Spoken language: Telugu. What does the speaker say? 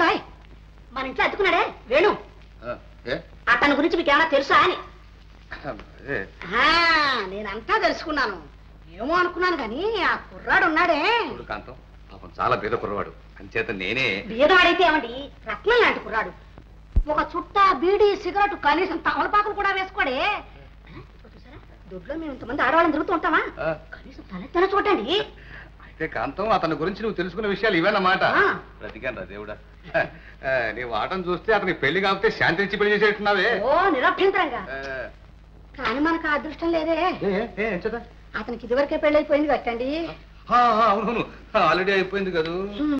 బాయ్ మన ఇంట్లో అతుకున్నాడే వేణు ఆ, ఏ అతని గురించి మీకు ఏమైనా తెలుసా అని అదే ఆ, నేనంతా తెలుసుకున్నాను ఏమో అనుకున్నాను కానీ ఆ కుర్రాడు ఉన్నాడే చూడు కాంతం పాపం చాలా పేద కుర్రవాడు అంచేత నేనే బీదవాడైతే ఏమండి రత్నం లాంటి కుర్రాడు ఒక చుట్ట బీడి సిగరెట్ కనీసం తమలపాకులు కూడా వేసుకోడే ఆ, చూసారా దొడ్లో మేము ఇంతమంది ఆడవాళ్ళని తిరుగుతూ ఉంటామా ఆ, కనీసం తలెత్తన చూడండి అయితే కాంతం అతని గురించి నువ్వు తెలుసుకున్న విషయాలు ఇవేనమాట ఆ. బ్రతికాను రా దేవుడా ఆ, నీ వాటం చూస్తే అతనికి పెళ్లి కాకపోతే శాంతి ఇచ్చి పెళ్లి చేసేట్టున్నావే ఓ నిరభ్యంతరంగా ఆ, కానీ మనకు ఆ అదృష్టం లేదే ఏ, ఏ, ఏ, ఎంచదా? అతనికి ఇదివరకే పెళ్ళైపోయింది కట్టండి ఆ, ఆ, అవునవును ఆల్రెడీ అయిపోయింది కదా